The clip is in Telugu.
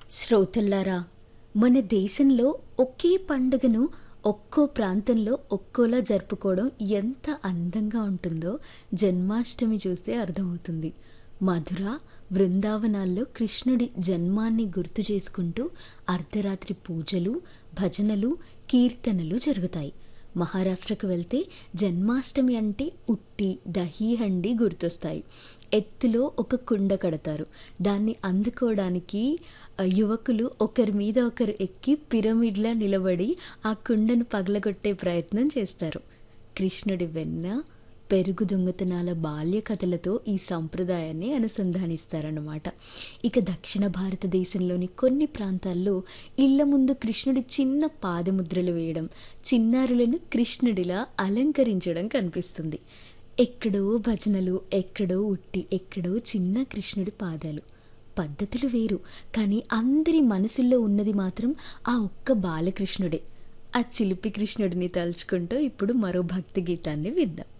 శ్రోతల్లారా మన దేశంలో ఒకే పండుగను ఒక్కో ప్రాంతంలో ఒక్కోలా జరుపుకోవడం ఎంత అందంగా ఉంటుందో జన్మాష్టమి చూస్తే అర్థమవుతుంది మధుర బృందావనాల్లో కృష్ణుడి జన్మాన్ని గుర్తు చేసుకుంటూ అర్ధరాత్రి పూజలు భజనలు కీర్తనలు జరుగుతాయి మహారాష్ట్రకు వెళ్తే జన్మాష్టమి అంటే ఉట్టి దహీ హండి గుర్తొస్తాయి ఎత్తులో ఒక కుండ కడతారు దాన్ని అందుకోవడానికి ఆ, యువకులు ఒకరి మీద ఒకరు ఎక్కి పిరమిడ్లా నిలబడి ఆ కుండను పగలగొట్టే ప్రయత్నం చేస్తారు కృష్ణుడి వెన్న పెరుగు దొంగతనాల బాల్య కథలతో ఈ సంప్రదాయాన్ని అనుసంధానిస్తారన్నమాట ఇక దక్షిణ భారతదేశంలోని కొన్ని ప్రాంతాల్లో ఇళ్ల ముందు కృష్ణుడి చిన్న పాదముద్రలు వేయడం చిన్నారులను కృష్ణుడిలా అలంకరించడం కనిపిస్తుంది ఎక్కడో భజనలు ఎక్కడో ఉట్టి ఎక్కడో చిన్న కృష్ణుడి పాదాలు పద్ధతులు వేరు కానీ అందరి మనసుల్లో ఉన్నది మాత్రం ఆ ఒక్క బాలకృష్ణుడే ఆ చిలిపి కృష్ణుడిని తలుచుకుంటూ ఇప్పుడు మరో భక్తి గీతాన్ని విందాం